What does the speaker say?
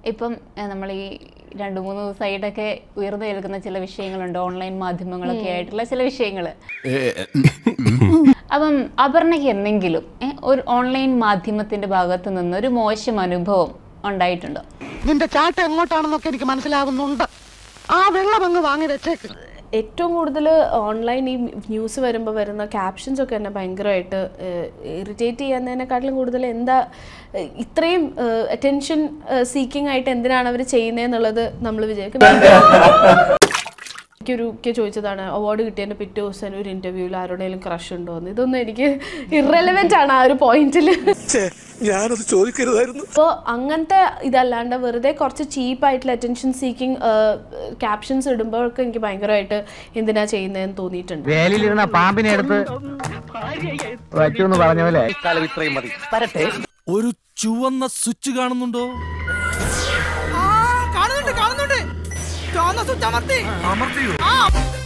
ഇപ്പം നമ്മൾ ഈ രണ്ട് മൂന്ന് ദിവസമായിട്ടൊക്കെ ഉയർന്നു കേൾക്കുന്ന ചില വിഷയങ്ങളുണ്ട് ഓൺലൈൻ മാധ്യമങ്ങളൊക്കെ ആയിട്ടുള്ള ചില വിഷയങ്ങൾ അപ്പം അപർണയ്ക്ക് എന്തെങ്കിലും ഏ, ഒരു ഓൺലൈൻ മാധ്യമത്തിന്റെ ഭാഗത്ത് നിന്ന് ഒരു മോശം അനുഭവം ഉണ്ടായിട്ടുണ്ടോ നിന്റെ ചാട്ട എങ്ങോട്ടാണെന്നൊക്കെ എനിക്ക് മനസ്സിലാവുന്നുണ്ട് ആ വെള്ളം അങ്ങ് വാങ്ങി വെച്ചേക്ക് ഏറ്റവും കൂടുതൽ ഓൺലൈൻ ഈ ന്യൂസ് വരുമ്പോൾ വരുന്ന ക്യാപ്ഷൻസ് ഒക്കെ എന്നെ ഭയങ്കരമായിട്ട് ഇറിറ്റേറ്റ് ചെയ്യുന്നതിനെക്കാട്ടിലും കൂടുതൽ എന്താ ഏഹ്, ഇത്രയും അറ്റൻഷൻ സീക്കിംഗ് ആയിട്ട് എന്തിനാണ് അവർ ചെയ്യുന്നതെന്നുള്ളത് നമ്മൾ വിചാരിക്കും എനിക്കൊരു ഒക്കെ ചോദിച്ചതാണ് അവാർഡ് കിട്ടിയതിൻ്റെ പിറ്റേ ദിവസം ഒരു ഇന്റർവ്യൂവിൽ ആരുടെയും ക്രഷ് ഉണ്ടോ എന്ന് ഇതൊന്നും എനിക്ക് ഇറലവെന്റ് ആണ് ആ ഒരു പോയിന്റിൽ ഞാനത് ചോദിക്കരുതായിരുന്നു അപ്പോൾ അങ്ങനത്തെ ഇതല്ലാണ്ട് വെറുതെ കുറച്ച് ചീപ്പായിട്ടുള്ള അറ്റൻഷൻ സീക്കിംഗ് ക്യാപ്ഷൻസ് ഇടുമ്പോഴൊക്കെ എനിക്ക് ഭയങ്കരമായിട്ട് എന്തിനാ ചെയ്യുന്നതെന്ന് തോന്നിയിട്ടുണ്ട് വേലിയിലിരുന്ന പാമ്പിനെ എടുത്ത് വച്ചു എന്ന് പറഞ്ഞ പോലെ കാലം ഇത്രയും മതി വരട്ടെ ഒരു ചുവന്ന സ്വിച്ച് കാണുന്നുണ്ടോ കാണുന്നുണ്ട് കാണുന്നുണ്ട് ചുവന്ന സ്വിച്ച് അമർത്തി അമർത്തിയോ ആ